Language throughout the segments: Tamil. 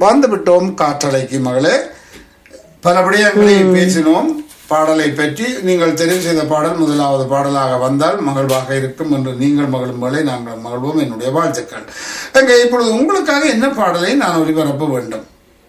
வந்து விட்டோம் காற்றலைக்கு மகளே பல விடயங்களை பேசினோம் பாடலை பற்றி நீங்கள் தெரிவு செய்த பாடல் முதலாவது பாடலாக வந்தால் மகிழ்வாக இருக்கும் என்று நீங்கள் மகிழும் போலே நாங்கள் மகிழ்வோம் என்னுடைய வாழ்த்துக்கள் அங்கே இப்பொழுது உங்களுக்காக என்ன பாடலை நான் ஒளிபரப்ப வேண்டும்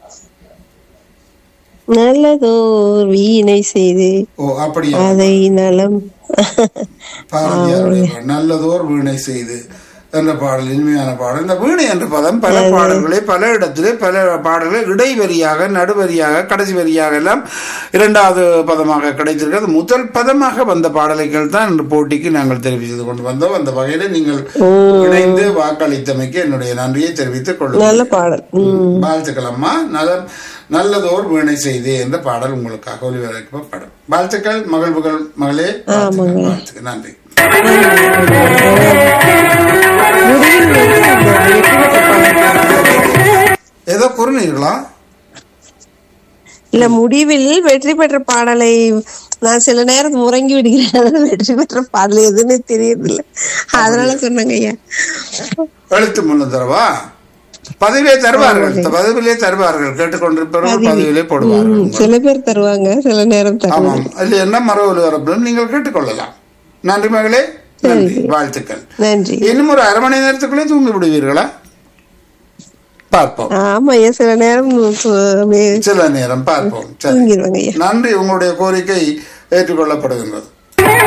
நல்லதோர் வீணை செய்து ஓ அப்படியா அதை நலம் பாரதியாருடைய பாடல். நல்லதோர் வீணை செய்து என்ற பாடல் இனிமையான பாடல் இந்த வீணை என்ற பதம் பல பாடல்களை பல இடத்திலே பல பாடல்கள் இடைவரியாக நடுவரியாக கடைசி வரியாக எல்லாம் இரண்டாவது பதமாக கிடைத்திருக்கிறது முதல் பதமாக வந்த பாடல்கள் தான் இன்று போட்டிக்கு நாங்கள் தெரிவித்து கொண்டு வந்தோம் அந்த வகையில் நீங்கள் இணைந்து வாக்களித்தமைக்கு என்னுடைய நன்றியை தெரிவித்துக் கொள்ளுங்கள் நல்ல பாடல் உம் வாழ்த்துக்கள் அம்மா நல்ல நல்லதோர் வீணை செய்து என்ற பாடல் உங்களுக்காக ஒளிபரப்பப்படும் வாழ்த்துக்கள் மகிழ்வுகள் மகளே வாழ்த்துக்கள் வாழ்த்துக்கள் நன்றி முடிவில் வந்து அந்த வெற்றி பெற்ற பாடல் ஏதோ கூறினீர்களா இல்ல முடிவில் வெற்றி பெற்ற பாடலை நான் சில நேரம் முறங்கி விடுகிறேன் அதனால வெற்றி பெற்ற பாடல் எதுன்னு தெரியறதில்ல அதனால சொன்னேங்க ஐயா எழுத்து முன்னு தரவா பதவியிலே தருவார்கள் பதவியிலே தருவார்கள் கேட்டுக்கொண்டிருப்பவர்கள் பதவியிலே போடுவார்கள் ம், சில பேர் தருவாங்க சில நேரம் தருவாங்க ஆமாம் இல்லை என்ன மர ஒலிபரப்பிலும் நீங்கள் கேட்டுக்கொள்ளலாம் நன்றி மகளே நன்றி வாழ்த்துக்கள் நன்றி இன்னும் ஒரு அரை மணி நேரத்துக்குள்ளே தூங்கி விடுவீர்களா பார்ப்போம் ஆமா ஐயா சில நேரம் து- வே- சில நேரம் பார்ப்போம் சரி தூங்கிடுவாங்க ஐயா நன்றி உங்களுடைய கோரிக்கை ஏற்றுக்கொள்ளப்படுகின்றது